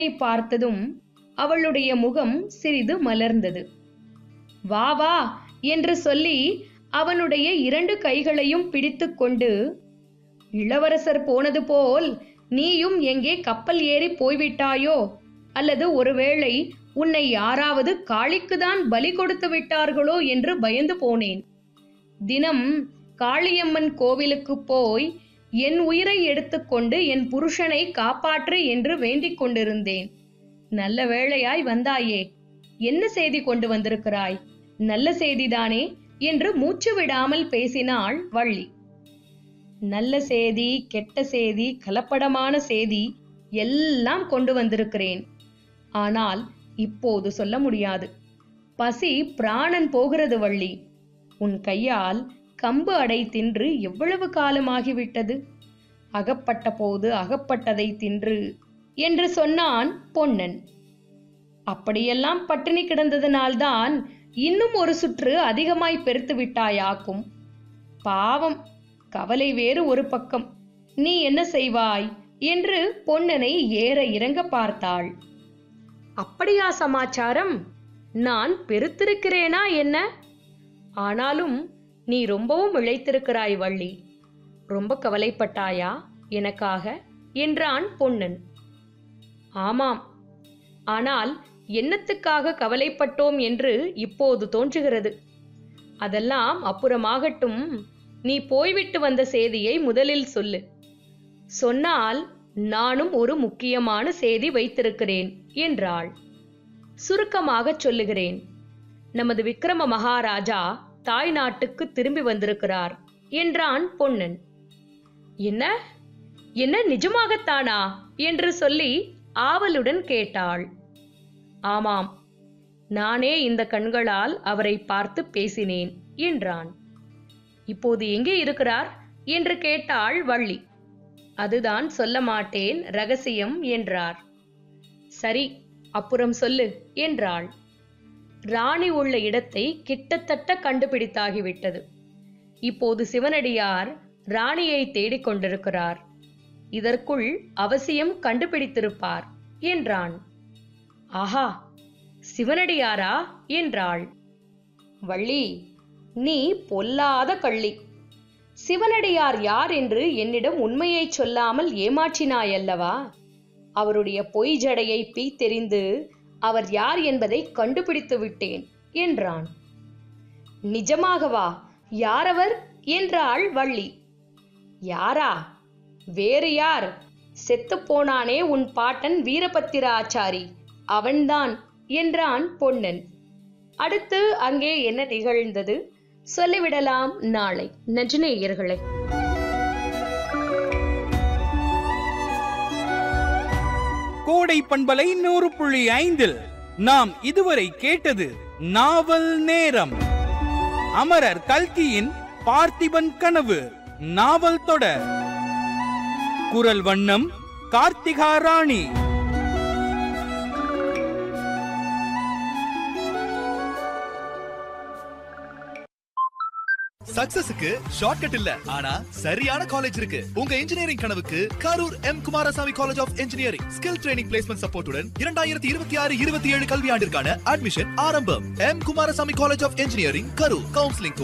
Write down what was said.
பார்த்ததும் அவளுடைய முகம் சிறிது மலர்ந்தது வா வா என்று சொல்லி அவனுடைய இரண்டு கைகளையும் பிடித்துக்கொண்டு இளவரசர் போனது போல் நீயும் எங்கே கப்பல் ஏறி போய்விட்டாயோ அல்லது ஒருவேளை உன்னை யாராவது காளிக்குதான் பலி கொடுத்து விட்டார்களோ என்று பயந்து போனேன் தினம் காளியம்மன் கோவிலுக்கு போய் என் உயிரை எடுத்துக்கொண்டு என் புருஷனை காப்பாற்று என்று வேண்டிக் கொண்டிருந்தேன் நல்ல வேளையாய் வந்தாயே என்ன செய்தி கொண்டு வந்திருக்கிறாய் நல்ல செய்திதானே என்று மூச்சு விடாமல் பேசினாள் வள்ளி நல்ல செய்தி கெட்ட செய்தி கலப்படமான செய்தி எல்லாம் கொண்டு வந்திருக்கிறேன் ஆனால் இப்போது சொல்ல முடியாது பசி பிராணன் போகிறது வள்ளி உன் கையால் கம்பு அடை தின்று எவ்வளவு காலமாகிவிட்டது அகப்பட்ட போது அகப்பட்டதை தின்று என்று சொன்னான் பொன்னன் அப்படியெல்லாம் பட்டினி கிடந்ததனால்தான் இன்னும் ஒரு சுற்று அதிகமாய் பெருத்து விட்டாயாக்கும் பாவம் கவலை வேறு ஒரு பக்கம் நீ என்ன செய்வாய் என்று பொன்னனை ஏற இறங்க பார்த்தாள் அப்படியா சமாச்சாரம் நான் பெருத்திருக்கிறேனா என்ன ஆனாலும் நீ ரொம்பவும் இழைத்திருக்கிறாய் வள்ளி ரொம்ப கவலைப்பட்டாயா எனக்காக என்றான் பொன்னன் ஆமாம் ஆனால் என்னத்துக்காக கவலைப்பட்டோம் என்று இப்போது தோன்றுகிறது அதெல்லாம் அப்புறமாகட்டும் நீ போய்விட்டு வந்த செய்தியை முதலில் சொல்லு சொன்னால் நானும் ஒரு முக்கியமான செய்தி வைத்திருக்கிறேன் என்றாள் சுருக்கமாகச் சொல்லுகிறேன் நமது விக்ரம மகாராஜா தாய் நாட்டுக்கு திரும்பி வந்திருக்கிறார் என்றான் பொன்னன் என்ன என்ன நிஜமாகத்தானா என்று சொல்லி ஆவலுடன் கேட்டாள் ஆமாம் நானே இந்த கண்களால் அவரை பார்த்து பேசினேன் என்றான் இப்போது எங்கே இருக்கிறார் என்று கேட்டாள் வள்ளி அதுதான் சொல்ல மாட்டேன் ரகசியம் என்றார் சரி அப்புறம் சொல்லு என்றாள் ராணி உள்ள இடத்தை கிட்டத்தட்ட கண்டுபிடித்தாகிவிட்டது இப்போது சிவனடியார் ராணியை தேடிக் கொண்டிருக்கிறார் இதற்குள் அவசியம் கண்டுபிடித்திருப்பார் என்றான் ஆஹா சிவனடியாரா என்றாள் வள்ளி நீ பொல்லாத கள்ளி சிவனடியார் யார் என்று என்னிடம் உண்மையை சொல்லாமல் ஏமாற்றினாயல்லவா அவருடைய பொய் ஜடையை பீத்தெறிந்து அவர் யார் என்பதை கண்டுபிடித்து விட்டேன் என்றான் நிஜமாகவா யாரவர் என்றாள் வள்ளி யாரா வேறு யார் செத்துப் போனானே உன் பாட்டன் வீரபத்திர ஆச்சாரி அவன்தான் என்றான் பொன்னன் அடுத்து அங்கே என்ன நிகழ்ந்தது சொல்லிவிடலாம் நாளை நஜினேயர்களே கோடை பண்பலை நூறு புள்ளி ஐந்தில் நாம் இதுவரை கேட்டது நாவல் நேரம் அமரர் கல்கியின் பார்த்திபன் கனவு நாவல் தொடர் குரல் வண்ணம் கார்த்திகா ராணி சக்சஸுக்கு ஷார்ட்கட் இல்ல ஆனா சரியான காலேஜ் இருக்கு உங்க இன்ஜினியரிங் கனவுக்கு Karur M Kumarasamy college of engineering skill training placement சப்போர்ட்டுடன் இரண்டாயிரத்தி இருபத்தி ஆறு இருபத்தி ஏழு கல்வியாண்டிற்கான அட்மிஷன் ஆரம்பம் M Kumarasamy college of engineering Karur counselling